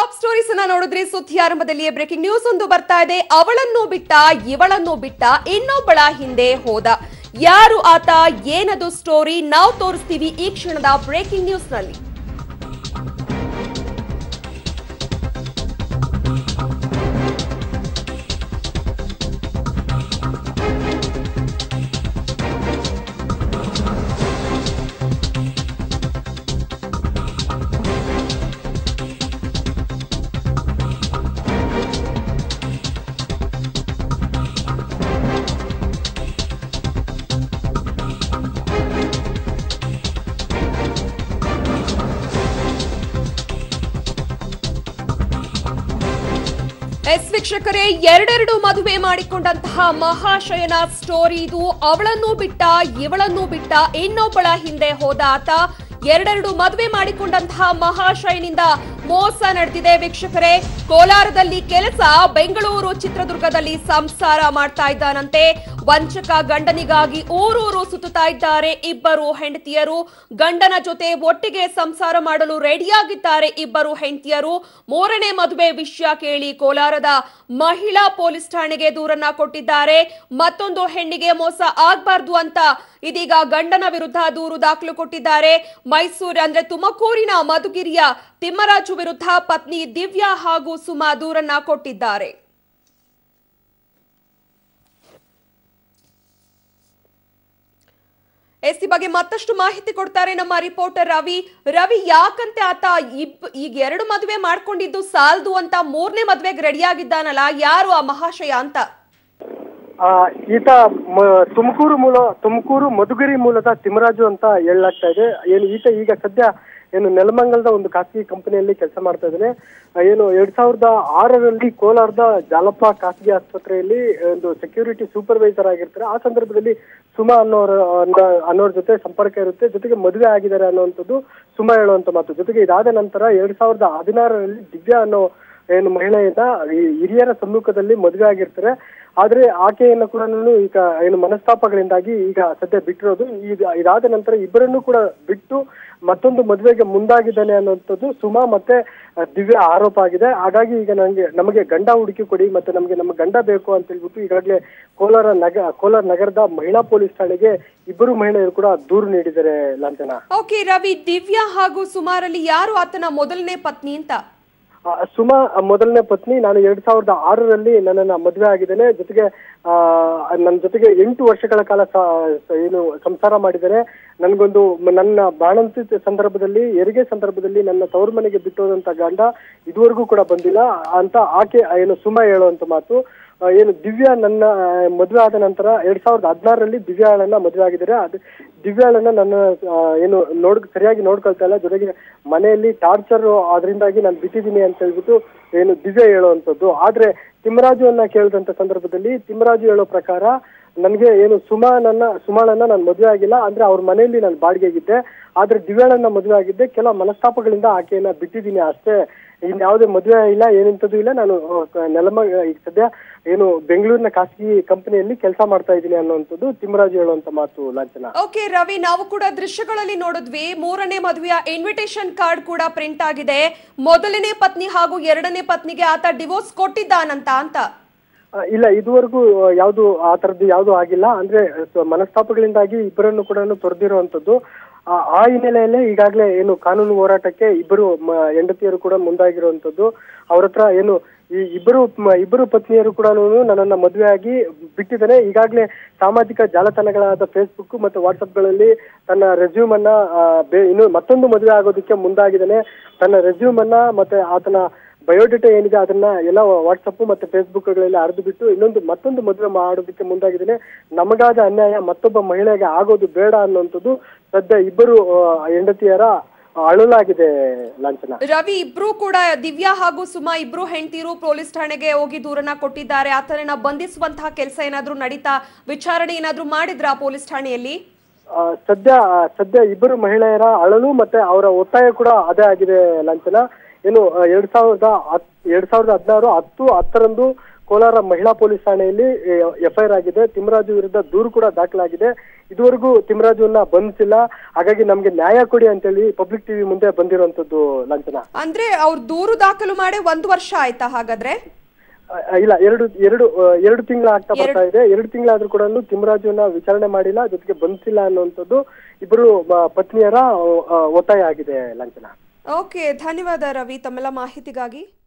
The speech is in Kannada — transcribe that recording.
ಟಾಪ್ ಸ್ಟೋರೀಸ್ ಅನ್ನ ನೋಡಿದ್ರಿ ಸುದ್ದಿ ಆರಂಭದಲ್ಲಿಯೇ ಬ್ರೇಕಿಂಗ್ ನ್ಯೂಸ್ ಒಂದು ಬರ್ತಾ ಇದೆ ಅವಳನ್ನು ಬಿಟ್ಟ ಇವಳನ್ನು ಬಿಟ್ಟ ಇನ್ನೊಬ್ಬಳ ಹಿಂದೆ ಹೋದ ಯಾರು ಆತ ಏನದು ಸ್ಟೋರಿ ನಾವು ತೋರಿಸ್ತೀವಿ ಈ ಕ್ಷಣದ ಬ್ರೇಕಿಂಗ್ ನ್ಯೂಸ್ ನಲ್ಲಿ ಎಸ್ ವೀಕ್ಷಕರೇ ಎರಡೆರಡು ಮದುವೆ ಮಾಡಿಕೊಂಡಂತಹ ಮಹಾಶಯನ ಸ್ಟೋರಿ ಇದು ಅವಳನ್ನು ಬಿಟ್ಟ ಇವಳನ್ನು ಬಿಟ್ಟ ಇನ್ನೊಬ್ಬಳ ಹಿಂದೆ ಹೋದ ಆತ ಎರಡೆರಡು ಮದುವೆ ಮಾಡಿಕೊಂಡಂತಹ ಮಹಾಶಯನಿಂದ ಮೋಸ ನಡೆದಿದೆ ವೀಕ್ಷಕರೇ ಕೋಲಾರದಲ್ಲಿ ಕೆಲಸ ಬೆಂಗಳೂರು ಚಿತ್ರದುರ್ಗದಲ್ಲಿ ಸಂಸಾರ ಮಾಡ್ತಾ ಇದ್ದಾನಂತೆ ವಂಚಕ ಗಂಡನಿಗಾಗಿ ಊರೂರು ಸುತ್ತುತ್ತಾ ಇದ್ದಾರೆ ಇಬ್ಬರು ಹೆಂಡತಿಯರು ಗಂಡನ ಜೊತೆ ಒಟ್ಟಿಗೆ ಸಂಸಾರ ಮಾಡಲು ರೆಡಿಯಾಗಿದ್ದಾರೆ ಇಬ್ಬರು ಹೆಂಡತಿಯರು ಮೂರನೇ ಮದುವೆ ವಿಷಯ ಕೇಳಿ ಕೋಲಾರದ ಮಹಿಳಾ ಪೊಲೀಸ್ ಠಾಣೆಗೆ ದೂರನ್ನ ಕೊಟ್ಟಿದ್ದಾರೆ ಮತ್ತೊಂದು ಹೆಣ್ಣಿಗೆ ಮೋಸ ಆಗ್ಬಾರ್ದು ಅಂತ ಇದೀಗ ಗಂಡನ ವಿರುದ್ಧ ದೂರು ದಾಖಲು ಕೊಟ್ಟಿದ್ದಾರೆ ಮೈಸೂರು ಅಂದ್ರೆ ತುಮಕೂರಿನ ಮಧುಗಿರಿಯ ತಿಮ್ಮರಾಜು ವಿರುದ್ಧ ಪತ್ನಿ ದಿವ್ಯಾ ಹಾಗೂ ಸುಮಾ ದೂರನ್ನ ಕೊಟ್ಟಿದ್ದಾರೆ ಎಸ್ ಈ ಬಗ್ಗೆ ಮತ್ತಷ್ಟು ಮಾಹಿತಿ ಕೊಡ್ತಾರೆ ನಮ್ಮ ರಿಪೋರ್ಟರ್ ರವಿ ರವಿ ಯಾಕಂತೆ ಆತ ಇಬ್ ಈಗ ಎರಡು ಮದುವೆ ಮಾಡ್ಕೊಂಡಿದ್ದು ಸಾಲ್ದು ಅಂತ ಮೂರನೇ ಮದ್ವೆಗೆ ರೆಡಿ ಆಗಿದ್ದಾನಲ್ಲ ಯಾರು ಆ ಮಹಾಶಯ ಅಂತ ಆ, ಈತ ಮ- ತುಮಕೂರು ಮೂಲ ತುಮಕೂರು ಮಧುಗಿರಿ ಮೂಲದ ತಿಮ್ಮರಾಜು ಅಂತ ಹೇಳಲಾಗ್ತಾ ಇದೆ ಏನು ಈತ ಈಗ ಸದ್ಯ ಏನು ನೆಲಮಂಗಲದ ಒಂದು ಖಾಸಗಿ ಕಂಪನಿಯಲ್ಲಿ ಕೆಲಸ ಮಾಡ್ತಾ ಇದ್ದಾನೆ ಆ, ಏನು ಎರಡ್ ಸಾವಿರದ ಆರರಲ್ಲಿ ಕೋಲಾರದ ಜಾಲಪ್ಪ ಖಾಸಗಿ ಆಸ್ಪತ್ರೆಯಲ್ಲಿ ಒಂದು ಸೆಕ್ಯೂರಿಟಿ ಸೂಪರ್ವೈಸರ್ ಆಗಿರ್ತಾರೆ ಆ ಸಂದರ್ಭದಲ್ಲಿ ಸುಮಾ ಅನ್ನೋರ ಅನ್ನೋ- ಅನ್ನೋರ್ ಜೊತೆ ಸಂಪರ್ಕ ಇರುತ್ತೆ ಜೊತೆಗೆ ಮದುವೆ ಆಗಿದ್ದಾರೆ ಅನ್ನುವಂಥದ್ದು ಸುಮಾ ಹೇಳುವಂತ ಮಾತು ಜೊತೆಗೆ ಇದಾದ ನಂತರ ಎರಡ್ ಸಾವಿರದ ಹದಿನಾರರಲ್ಲಿ ದಿವ್ಯಾ ಅನ್ನೋ ಏನು ಮಹಿಳೆಯನ್ನ ಈ ಹಿರಿಯರ ಸಮ್ಮುಖದಲ್ಲಿ ಮದುವೆ ಆಗಿರ್ತಾರೆ ಆದ್ರೆ ಆಕೆಯನ್ನ ಕೂಡ ಈಗ ಏನು ಮನಸ್ತಾಪಗಳಿಂದಾಗಿ ಈಗ ಸದ್ಯ ಬಿಟ್ಟಿರೋದು ಈಗ ಇದಾದ ನಂತರ ಇಬ್ಬರನ್ನು ಕೂಡ ಬಿಟ್ಟು ಮತ್ತೊಂದು ಮದುವೆಗೆ ಮುಂದಾಗಿದ್ದಾನೆ ಅನ್ನುವಂಥದ್ದು ಸುಮಾ ಮತ್ತೆ ಆ, ದಿವ್ಯಾ ಆರೋಪ ಆಗಿದೆ ಹಾಗಾಗಿ ಈಗ ನನಗೆ ನಮಗೆ ಗಂಡ ಹುಡುಕಿ ಕೊಡಿ ಮತ್ತೆ ನಮಗೆ ನಮ್ಮ ಗಂಡ ಬೇಕು ಅಂತ ಹೇಳ್ಬಿಟ್ಟು ಈಗಾಗಲೇ ಕೋಲಾರ ನಗ ಕೋಲಾರ ನಗರದ ಮಹಿಳಾ ಪೊಲೀಸ್ ಠಾಣೆಗೆ ಇಬ್ಬರು ಮಹಿಳೆಯರು ಕೂಡ ದೂರು ನೀಡಿದ್ದಾರೆ ಲಾಂಛನ ಓಕೆ ರವಿ ದಿವ್ಯಾ ಹಾಗೂ ಸುಮಾರಲ್ಲಿ ಯಾರು ಆತನ ಮೊದಲನೇ ಪತ್ನಿ ಅಂತ ಆ, ಸುಮಾ ಮೊದಲನೇ ಪತ್ನಿ ನಾನು ಎರಡ್ ಸಾವಿರದ ಆರರಲ್ಲಿ ನನ್ನನ್ನ ಮದುವೆ ಆಗಿದ್ದೇನೆ ಜೊತೆಗೆ ಆ ನನ್ನ ಜೊತೆಗೆ ಎಂಟು ವರ್ಷಗಳ ಕಾಲ ಸ- ಸ- ಏನು ಸಂಸಾರ ಮಾಡಿದ್ದೇನೆ ನನ್ಗೊಂದು ಮ- ನನ್ನ ಬಾಣಂತಿ ಸಂದರ್ಭದಲ್ಲಿ ಹೆರಿಗೆ ಸಂದರ್ಭದಲ್ಲಿ ನನ್ನ ತವರು ಮನೆಗೆ ಬಿಟ್ಟೋದಂತ ಗಂಡ ಇದುವರೆಗೂ ಕೂಡ ಬಂದಿಲ್ಲ ಅಂತ ಆಕೆ ಏನು ಸುಮಾ ಹೇಳುವಂತ ಮಾತು ಆ, ಏನು ದಿವ್ಯಾ ನನ್ನ ಆ, ಮದುವೆ ಆದ ನಂತರ ಎರಡ್ ಸಾವಿರದ ಹದಿನಾರರಲ್ಲಿ ದಿವ್ಯಾಳನ್ನ ಮದುವೆ ಆಗಿದ್ದಾರೆ ಅದು ದಿವ್ಯಾಳನ್ನ ನನ್ನ ಆ, ಏನು ನೋಡ್ ಸರಿಯಾಗಿ ನೋಡ್ಕೊಳ್ತಾ ಇಲ್ಲ ಜೊತೆಗೆ ಮನೆಯಲ್ಲಿ ಟಾರ್ಚರ್ ಅದರಿಂದಾಗಿ ನಾನು ಬಿಟ್ಟಿದ್ದೀನಿ ಅಂತ ಹೇಳ್ಬಿಟ್ಟು ಏನು ದಿವ್ಯಾ ಹೇಳುವಂಥದ್ದು ಆದ್ರೆ ತಿಮ್ಮರಾಜುವನ್ನ ಕೇಳಿದಂತ ಸಂದರ್ಭದಲ್ಲಿ ತಿಮ್ಮರಾಜು ಹೇಳೋ ಪ್ರಕಾರ ನನಗೆ ಏನು ಸುಮಾನನ್ನ ಸುಮಾಳನ್ನ ನಾನು ಮದುವೆ ಆಗಿಲ್ಲ ಅಂದ್ರೆ ಅವ್ರ ಮನೆಯಲ್ಲಿ ನಾನು ಬಾಡಿಗೆಗಿದ್ದೆ ಆದ್ರೆ ದಿವ್ಯಾಳನ್ನ ಮದುವೆ ಆಗಿದ್ದೆ ಕೆಲ ಮನಸ್ತಾಪಗಳಿಂದ ಆಕೆಯನ್ನ ಬಿಟ್ಟಿದ್ದೀನಿ ಅಷ್ಟೇ ಇನ್ಯಾವುದೇ ಮದುವೆ ಇಲ್ಲ ಏನಂತದ್ದು ಇಲ್ಲ ನಾನು ಆ, ನೆಲಮ ಈಗ ಸದ್ಯ ಏನು ಬೆಂಗಳೂರಿನ ಖಾಸಗಿ ಕಂಪನಿಯಲ್ಲಿ ಕೆಲಸ ಮಾಡ್ತಾ ಇದ್ದೀನಿ ಅನ್ನುವಂಥದ್ದು ತಿಮ್ಮರಾಜು ಹೇಳುವಂತ ಮಾತು ಲಾಂಛನ ಓಕೆ ರವಿ ನಾವು ಕೂಡ ದೃಶ್ಯಗಳಲ್ಲಿ ನೋಡಿದ್ವಿ ಮೂರನೇ ಮದುವೆಯ ಇನ್ವಿಟೇಷನ್ ಕಾರ್ಡ್ ಕೂಡ ಪ್ರಿಂಟ್ ಆಗಿದೆ ಮೊದಲನೇ ಪತ್ನಿ ಹಾಗೂ ಎರಡನೇ ಪತ್ನಿಗೆ ಆತ ಡಿವೋರ್ಸ್ ಕೊಟ್ಟಿದ್ದಾನಂತ ಅಂತ ಆ, ಇಲ್ಲ ಇದುವರೆಗೂ ಯಾವುದು ಆ ತರದ್ದು ಯಾವುದು ಆಗಿಲ್ಲ ಅಂದ್ರೆ ಸ- ಮನಸ್ತಾಪಗಳಿಂದಾಗಿ ಇಬ್ಬರನ್ನು ಕೂಡ ತೊರೆದಿರುವಂತದ್ದು ಆ ಹಿನ್ನೆಲೆಯಲ್ಲೇ ಈಗಾಗಲೇ ಏನು ಕಾನೂನು ಹೋರಾಟಕ್ಕೆ ಇಬ್ಬರು ಮ- ಹೆಂಡತಿಯರು ಕೂಡ ಮುಂದಾಗಿರುವಂತದ್ದು ಅವ್ರ ಹತ್ರ ಏನು ಈ ಇಬ್ಬರು ಮ- ಇಬ್ಬರು ಪತ್ನಿಯರು ಕೂಡ ನನ್ನನ್ನ ಮದುವೆ ಆಗಿ ಬಿಟ್ಟಿದ್ದಾನೆ ಈಗಾಗಲೇ ಸಾಮಾಜಿಕ ಜಾಲತಾಣಗಳಾದ ಫೇಸ್ಬುಕ್ ಮತ್ತು ವಾಟ್ಸಪ್ಗಳಲ್ಲಿ ತನ್ನ ರೆಸ್ಯೂಮ್ ಅನ್ನ ಆ, ಬೇ- ಇನ್ನು ಮತ್ತೊಂದು ಮದುವೆ ಆಗೋದಕ್ಕೆ ಮುಂದಾಗಿದ್ದಾನೆ ತನ್ನ ರೆಸ್ಯೂಮ್ ಅನ್ನ ಮತ್ತೆ ಆತನ ಬಯೋಡೇಟಾ ಏನಿದೆ ಅದನ್ನ ಎಲ್ಲ ವಾಟ್ಸಪ್ ಮತ್ತೆ ಫೇಸ್ಬುಕ್ ಗಳಲ್ಲಿ ಹರಿದು ಬಿಟ್ಟು ಇನ್ನೊಂದು ಮತ್ತೊಂದು ಮದುವೆ ಮಾಡೋದಕ್ಕೆ ಮುಂದಾಗಿದ್ದೇನೆ ನಮಗಾದ ಅನ್ಯಾಯ ಮತ್ತೊಬ್ಬ ಮಹಿಳೆಗೆ ಆಗೋದು ಬೇಡ ಅನ್ನುವಂಥದ್ದು ಸದ್ಯ ಇಬ್ಬರು ಆ, ಹೆಂಡತಿಯರ ಅಳಲಾಗಿದೆ ಲಾಂಛನ ರವಿ ಇಬ್ರು ಕೂಡ ದಿವ್ಯಾ ಹಾಗೂ ಸುಮಾ ಇಬ್ರು ಹೆಂಡತಿರು ಪೊಲೀಸ್ ಠಾಣೆಗೆ ಹೋಗಿ ದೂರನ್ನ ಕೊಟ್ಟಿದ್ದಾರೆ ಆತನನ್ನ ಬಂಧಿಸುವಂತಹ ಕೆಲಸ ಏನಾದ್ರೂ ನಡೀತಾ ವಿಚಾರಣೆ ಏನಾದ್ರೂ ಮಾಡಿದ್ರಾ ಪೊಲೀಸ್ ಠಾಣೆಯಲ್ಲಿ ಆ, ಸದ್ಯ ಸದ್ಯ ಇಬ್ಬರು ಮಹಿಳೆಯರ ಅಳಲು ಮತ್ತೆ ಅವರ ಒತ್ತಾಯ ಕೂಡ ಅದೇ ಆಗಿದೆ ಲಾಂಛನ ಏನು ಆ, ಎರಡ್ ಸಾವಿರದ ಹತ್ ಎರಡ್ ಸಾವಿರದ ಹದಿನಾರು ಹತ್ತು ಹತ್ತರಂದು ಕೋಲಾರ ಮಹಿಳಾ ಪೊಲೀಸ್ ಠಾಣೆಯಲ್ಲಿ ಎಫ್ಐಆರ್ ಆಗಿದೆ ತಿಮ್ಮರಾಜು ವಿರುದ್ಧ ದೂರು ಕೂಡ ದಾಖಲಾಗಿದೆ ಇದುವರೆಗೂ ತಿಮ್ಮರಾಜುವನ್ನ ಬಂಧಿಸಿಲ್ಲ ಹಾಗಾಗಿ ನಮ್ಗೆ ನ್ಯಾಯ ಕೊಡಿ ಅಂತೇಳಿ ಪಬ್ಲಿಕ್ ಟಿವಿ ಮುಂದೆ ಬಂದಿರುವಂತದ್ದು ಲಾಂಛನ ಅಂದ್ರೆ ಅವ್ರು ದೂರು ದಾಖಲು ಮಾಡಿ ಒಂದು ವರ್ಷ ಆಯ್ತಾ ಹಾಗಾದ್ರೆ ಆ, ಇಲ್ಲ ಎರಡು ಎರಡು ಆ, ಎರಡು ತಿಂಗಳ ಆಗ್ತಾ ಬರ್ತಾ ಇದೆ ಎರಡು ತಿಂಗಳಾದ್ರೂ ಕೂಡ ತಿಮ್ಮರಾಜುನ ವಿಚಾರಣೆ ಮಾಡಿಲ್ಲ ಜೊತೆಗೆ ಬಂಧಿಸಿಲ್ಲ ಅನ್ನುವಂಥದ್ದು ಇಬ್ಬರು ಮ- ಪತ್ನಿಯರ ಆ, ಒತ್ತಾಯ ಆಗಿದೆ ಲಾಂಛನ ಓಕೆ ಧನ್ಯವಾದ ರವಿ ತಮ್ಮೆಲ್ಲ ಮಾಹಿತಿಗಾಗಿ